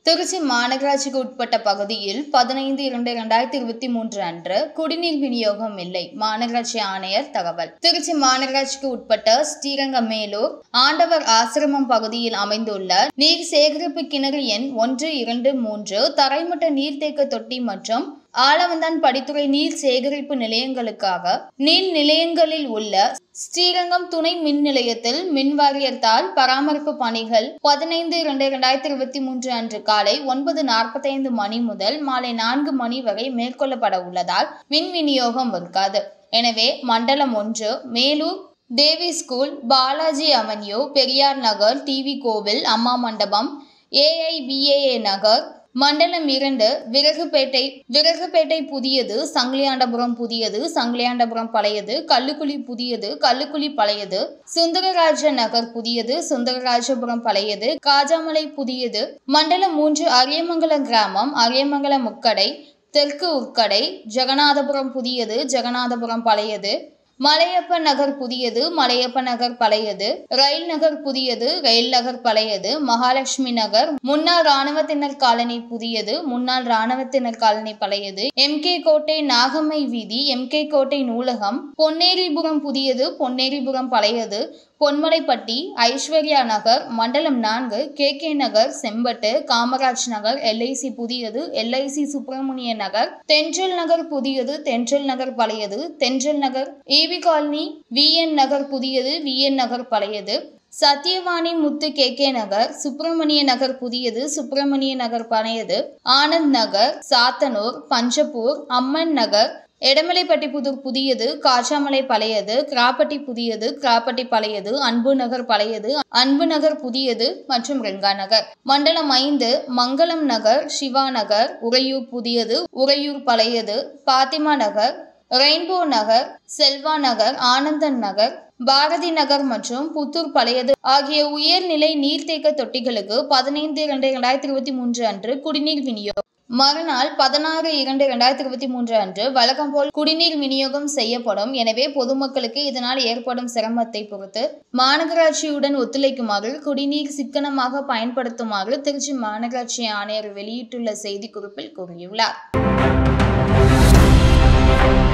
திருச்சி மாநகராட்சிக்கு உட்பட்ட பகுதியில் பதினைந்து இரண்டு இரண்டாயிரத்தி இருபத்தி மூன்று அன்று குடிநீர் விநியோகம் இல்லை மாநகராட்சி ஆணையர் தகவல் திருச்சி மாநகராட்சிக்கு உட்பட்ட ஸ்ரீரங்கம் மேலூர் ஆண்டவர் ஆசிரமம் பகுதியில் அமைந்துள்ள நீர் சேகரிப்பு கிணறு எண் ஒன்று இரண்டு மூன்று தரைமட்ட நீர்த்தேக்க தொட்டி மற்றும் ஆலவந்தான் படித்துறை நீர் சேகரிப்பு நிலையங்களுக்காக நீர் நிலையங்களில் உள்ள ஸ்ரீரங்கம் துணை மின் நிலையத்தில் மின் வாரியத்தால் பராமரிப்பு பணிகள் பதினைந்து இரண்டு இரண்டாயிரத்தி இருபத்தி மூன்று அன்று காலை ஒன்பது நாற்பத்தைந்து மணி முதல் மாலை நான்கு மணி வரை மேற்கொள்ளப்பட உள்ளதால் மின் விநியோகம் இருக்காது எனவே மண்டலம் ஒன்று Melur Devi school Balaji avenue Periyar Nagar TV கோவில் அம்மா மண்டபம் ஏஐபிஏஏ நகர் மண்டலம் இரண்டு விறகுப்பேட்டை விறகுப்பேட்டை புதியது சங்கிலியாண்டபுரம் புதியது சங்கிலியாண்டபுரம் பழையது கல்லுக்குழி புதியது கல்லுக்குழி பழையது சுந்தரராஜ நகர் புதியது சுந்தரராஜபுரம் பழையது காஜாமலை புதியது மண்டலம் மூன்று அரியமங்கலம் கிராமம் அரியமங்கலம் முக்கடை தெற்கு உட்கடை ஜெகநாதபுரம் புதியது ஜெகநாதபுரம் பழையது மலையப்ப நகர் புதியது மலையப்ப நகர் பழையது ரயில் நகர் புதியது ரயில் நகர் பழையது மகாலட்சுமி நகர் முன்னாள் ராணுவத்தினர் காலனி புதியது முன்னாள் ராணுவத்தினர் காலனி பழையது எம் கே கோட்டை நாகம்மை வீதி எம் கே கோட்டை நூலகம் பொன்னேரிபுரம் புதியது பொன்னேரிபுரம் பழையது பொன்மலைப்பட்டி ஐஸ்வர்யா நகர் மண்டலம் நான்கு K K Nagar Sembattu Kamaraj Nagar LIC புதியது எல்ஐசி சுப்பிரமணிய நகர் தென்றல் நகர் புதியது தென்றல் நகர் பழையது Thendral Nagar EV colony VN Nagar புதியது விஎன் நகர் பழையது சத்யவாணி முத்து கே கே நகர் சுப்பிரமணிய நகர் புதியது சுப்பிரமணிய நகர் பழையது ஆனந்த் நகர் சாத்தனூர் பஞ்சப்பூர் அம்மன் நகர் எடமலைப்பட்டி புதூர் புதியது காச்சாமலை பழையது கிராப்பட்டி புதியது கிராப்பட்டி பழையது அன்பு நகர் பழையது அன்பு நகர் புதியது மற்றும் ரெங்கா நகர் மண்டலம் ஐந்து மங்களம் நகர் சிவா நகர் உறையூர் புதியது உறையூர் பழையது பாத்திமா நகர் ரெயின்போ நகர் செல்வா நகர் ஆனந்தன் நகர் பாரதி நகர் மற்றும் புத்தூர் பழையது ஆகிய உயர்நிலை நீர்த்தேக்க தொட்டிகளுக்கு பதினைந்து இரண்டு இரண்டாயிரத்தி இருபத்தி மூன்று அன்று குடிநீர் விநியோகம் மறுநாள் பதினாறு இரண்டு இரண்டாயிரத்தி இருபத்தி மூன்று அன்று வழக்கம் போல் குடிநீர் விநியோகம் செய்யப்படும் எனவே பொதுமக்களுக்கு இதனால் ஏற்படும் சிரமத்தை பொறுத்து மாநகராட்சியுடன் ஒத்துழைக்குமாறு குடிநீர் சிக்கனமாக பயன்படுத்துமாறு திருச்சி மாநகராட்சி ஆணையர் வெளியிட்டுள்ள செய்திக்குறிப்பில் கூறியுள்ளார்